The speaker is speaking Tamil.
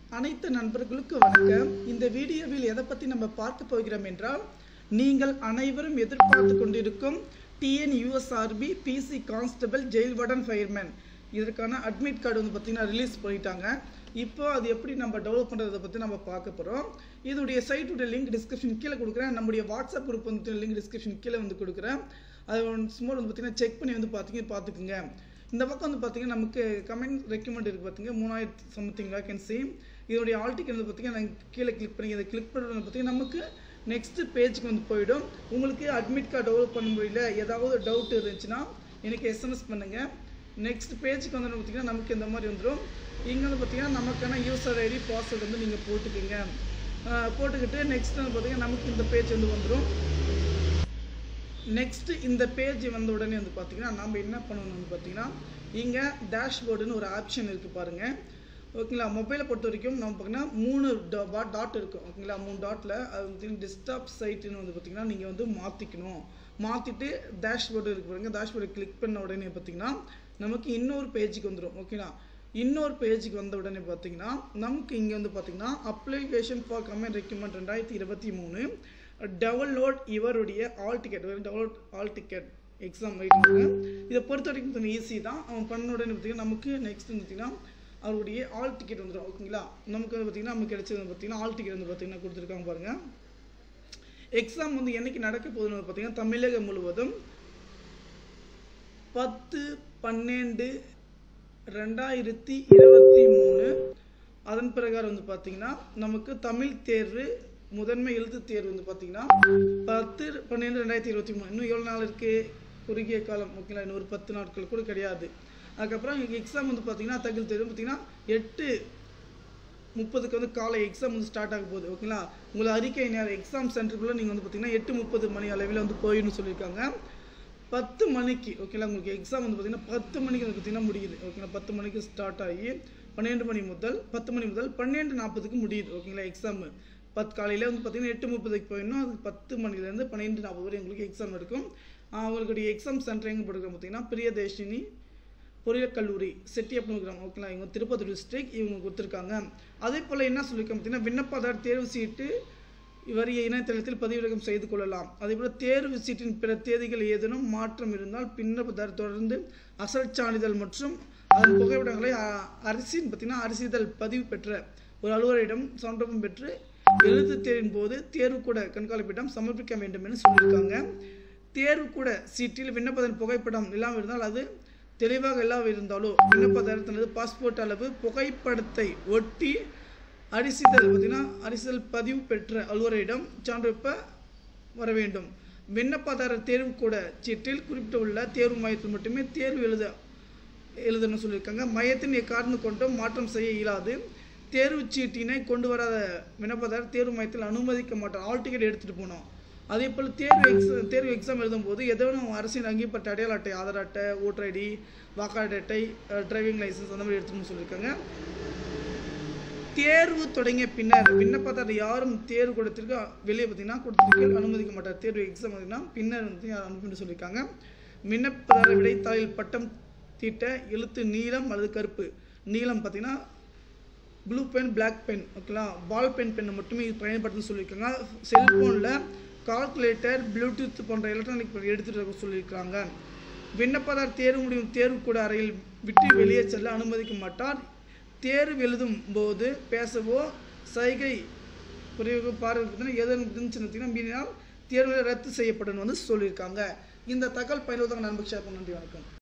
அனைத்து நண்பர்களுக்கு வணக்கம் இந்த வீடியோவில் எதை பற்றி நம்ம பார்க்க போகிறோம் என்றால் நீங்கள் அனைவரும் எதிர்பார்த்து கொண்டிருக்கும் TN USRB PC constable jail warden fireman இதற்கான அட்மிட் கார்டு வந்து பார்த்தீங்கன்னா ரிலீஸ் பண்ணிட்டாங்க இப்போ அது எப்படி நம்ம டெவலப் பண்ணுறதை பற்றி நம்ம பார்க்க போகிறோம் இதோடைய சைட்டுடைய லிங்க் டிஸ்கிரிப்ஷன் கீழே கொடுக்குறேன் நம்முடைய வாட்ஸ்அப் குரூப் வந்து லிங்க் டிஸ்கிரிப்ஷன் கீழே வந்து கொடுக்குறேன் அது சும்மா வந்து பார்த்தீங்கன்னா செக் பண்ணி வந்து பார்த்தீங்க பார்த்துக்குங்க இந்த பக்கம் வந்து பார்த்தீங்கன்னா நமக்கு கமெண்ட் ரெக்கமெண்ட் இருக்குது பார்த்தீங்க மூணாயிரத்தி சம்திங் வேகன்சி இதோடைய ஆல் டிக்கெட் வந்து பார்த்தீங்கன்னா நான் கீழே கிளிக் பண்ணி இதை கிளிக் பண்ணுறது பார்த்தீங்கன்னா நமக்கு நெக்ஸ்ட் பேஜுக்கு வந்து போயிடும் உங்களுக்கு அட்மிட் கார்டு டெவலப் பண்ண முடியல ஏதாவது டவுட் இருந்துச்சுன்னா எனக்கு எஸ்எம்எஸ் பண்ணுங்கள் நெக்ஸ்ட் பேஜுக்கு வந்து பார்த்தீங்கன்னா நமக்கு இந்த மாதிரி வந்துடும் இங்கே வந்து பார்த்தீங்கன்னா நமக்கான யூசர் ஐடி பாஸ்வேர்டு வந்து நீங்கள் போட்டுக்கோங்க ஆஹ் போட்டுக்கிட்டு நெக்ஸ்ட் வந்து பார்த்தீங்கன்னா நமக்கு இந்த பேஜ் வந்து வந்துடும் நெக்ஸ்ட் இந்த பேஜ் வந்த உடனே வந்து பார்த்தீங்கன்னா நம்ம என்ன பண்ணணும் வந்து பார்த்தீங்கன்னா இங்கே டேஷ்போர்டுன்னு ஒரு ஆப்ஷன் இருக்குது பாருங்கள் ஓகேங்களா மொபைலை பொறுத்த வரைக்கும் நம்ம பார்த்தீங்கன்னா மூணு டாட் இருக்கும் ஓகேங்களா மூணு டாட்டில் அது வந்து டெஸ்க்டாப் சைட்டுன்னு வந்து பார்த்தீங்கன்னா நீங்கள் வந்து மாற்றிக்கணும் மாற்றிட்டு டேஷ்போர்டு இருக்கு பாருங்க டேஷ்போர்டு கிளிக் பண்ண உடனே பார்த்தீங்கன்னா நமக்கு இன்னொரு பேஜுக்கு வந்துடும் ஓகேங்களா இன்னொரு பேஜுக்கு வந்த உடனே பார்த்தீங்கன்னா நமக்கு இங்கே வந்து பார்த்தீங்கன்னா அப்ளிகேஷன் ஃபார் கமெண்ட் ரெக்யூமெண்ட் ரெண்டாயிரத்தி இருபத்தி மூணு டவுன்லோட் இவருடைய hall ticket download hall ticket exam வைக்கிறாங்க இதை பொறுத்த வரைக்கும் கொஞ்சம் ஈஸி தான் அவன் பண்ண உடனே பார்த்தீங்கன்னா நமக்கு நெக்ஸ்ட் பார்த்தீங்கன்னா அவருடைய ஆல் டிக்கெட் வந்துடும் ஓகேங்களா நமக்கு வந்து பார்த்தீங்கன்னா நமக்கு கிடைச்சது பார்த்தீங்கன்னா ஆல் டிக்கெட் வந்து பார்த்தீங்கன்னா கொடுத்துருக்காங்க பாருங்க எக்ஸாம் வந்து என்னைக்கு நடக்க போகுதுன்னு பார்த்தீங்கன்னா தமிழகம் முழுவதும் பத்து பன்னெண்டு ரெண்டாயிரத்தி இருபத்தி மூணு அதன் பிரகாரம் வந்து பார்த்தீங்கன்னா நமக்கு தமிழ் தேர்வு முதன்மை எழுத்து தேர்வு வந்து பார்த்தீங்கன்னா பத்து பன்னெண்டு ரெண்டாயிரத்தி இருபத்தி மூணு இன்னும் எவ்வளோ நாள் இருக்குது குறுகிய காலம் ஓகேங்களா இன்னும் ஒரு பத்து நாட்கள் கூட கிடையாது அதுக்கப்புறம் எக்ஸாம் வந்து பார்த்தீங்கன்னா தகவல் தேர்வு பார்த்தீங்கன்னா எட்டு முப்பதுக்கு வந்து காலை எக்ஸாம் வந்து ஸ்டார்ட் ஆக போகுது ஓகேங்களா உங்களை அறிக்கை நேரம் எக்ஸாம் சென்டருக்குள்ளே நீங்கள் வந்து பார்த்தீங்கன்னா எட்டு முப்பது மணி அளவில் வந்து போயிடணும்னு சொல்லியிருக்காங்க பத்து மணிக்கு ஓகேங்களா உங்களுக்கு எக்ஸாம் வந்து பார்த்தீங்கன்னா பத்து மணிக்கு வந்து பார்த்தீங்கன்னா முடியுது ஓகேங்களா பத்து மணிக்கு ஸ்டார்ட் ஆகி பன்னெண்டு மணி முதல் பத்து மணி முதல் பன்னெண்டு நாற்பதுக்கு முடியுது ஓகேங்களா எக்ஸாம் பத்து காலையில் வந்து பார்த்தீங்கன்னா எட்டு முப்பதுக்கு போயிடணும் அது பத்து மணிலேருந்து பன்னெண்டு நாற்பது வரை உங்களுக்கு எக்ஸாம் இருக்கும் அவங்களுடைய எக்ஸாம் சென்டர் எங்கே போட்டுருக்கோம் பார்த்தீங்கன்னா பிரியதர்ஷினி பொறியியல் கல்லூரி செட்டியப்பனுகிராம் ஓகேங்களா இவங்க திருப்பதி டிஸ்ட்ரிக்ட் இவங்க கொடுத்துருக்காங்க அதே போல் என்ன சொல்லியிருக்காங்க பார்த்தீங்கன்னா விண்ணப்பதார் தேர்வு சீட்டு வரிய இணையதளத்தில் பதிவிறக்கம் செய்து கொள்ளலாம் அதே போல் தேர்வு சீட்டின் பிற தேதிகள் ஏதேனும் மாற்றம் இருந்தால் விண்ணப்பதார் தொடர்ந்து அசல் சான்றிதழ் மற்றும் அதன் புகைப்படங்களை அ- அரசின் பார்த்தீங்கன்னா அரசிதழ் பதிவு பெற்ற ஒரு அலுவலரிடம் சான்றமும் பெற்று எழுத்து தேர்வின் போது தேர்வுக்கூட கண்காணிப்பிடம் சமர்ப்பிக்க வேண்டும் என்று சொல்லியிருக்காங்க தேர்வுக்கூட சீட்டில் விண்ணப்பதன் புகைப்படம் இல்லாமல் இருந்தால் அது தெளிவாக இல்லாமல் இருந்தாலோ விண்ணப்பதாரர் தனது பாஸ்போர்ட் அளவு புகைப்படத்தை ஒட்டி அரிசிதழ் பார்த்தீங்கன்னா அரிசிதழ் பதிவு பெற்ற அலுவலரிடம் சான்றொப்ப வர வேண்டும் விண்ணப்பதாரர் தேர்வு கூட சீட்டில் குறிப்பிட்டுள்ள தேர்வு மையத்தில் மட்டுமே தேர்வு எழுத எழுதணும்னு சொல்லியிருக்காங்க மையத்தின் எக்காரணம் கொண்டும் மாற்றம் செய்ய இயலாது தேர்வு சீட்டினை கொண்டு வராத விண்ணப்பதாரர் தேர்வு மையத்தில் அனுமதிக்க மாட்டார் ஆல் டிக்கெட் எடுத்துகிட்டு போனோம் அதே போல் தேர்வு எக்ஸாம் தேர்வு எக்ஸாம் எழுதும்போது ஏதேனும் அரசின் அங்கீகப்பட்ட அடையாள அட்டை ஆதார் அட்டை ஓட்டர் ஐடி வாக்காளர் அட்டை டிரைவிங் லைசன்ஸ் அந்த மாதிரி எடுத்துக்கணும்னு சொல்லியிருக்காங்க தேர்வு தொடங்கிய பின்னர் விண்ணப்பதாரர் யாரும் தேர்வு கூடத்திற்கு வெளியே பார்த்தீங்கன்னா கொடுத்திருக்க அனுமதிக்க மாட்டார் தேர்வு எக்ஸாம் பார்த்தீங்கன்னா பின்னர் வந்து யாரும் அனுப்பிட்டு சொல்லியிருக்காங்க விண்ணப்பதாரர் விடைத்தாளில் பட்டம் தீட்ட எழுத்து நீலம் அல்லது கருப்பு நீலம் பார்த்தீங்கன்னா ப்ளூ பென் பிளாக் பென் ஓகேங்களா பால் பென் பென் மட்டுமே இது பயன்படுத்துன்னு சொல்லியிருக்காங்க செல்ஃபோனில் கால்குலேட்டர் ப்ளூடூத் போன்ற எலக்ட்ரானிக் எடுத்துகிட்டு இருக்க சொல்லியிருக்காங்க விண்ணப்பதார் தேர்வு முடியும் தேர்வு கூட அறையில் விட்டு வெளியே செல்ல அனுமதிக்க மாட்டார் தேர்வு எழுதும் போது பேசவோ சைகை குறைவு பார்வை பார்த்தீங்கன்னா எதுவும் இருந்துச்சுன்னு பார்த்தீங்கன்னா மீறினால் தேர்வு ரத்து செய்யப்படும் வந்து சொல்லியிருக்காங்க இந்த தகவல் பயனுள்ளதாக நண்பர் ஷேர் பண்ண நன்றி வணக்கம்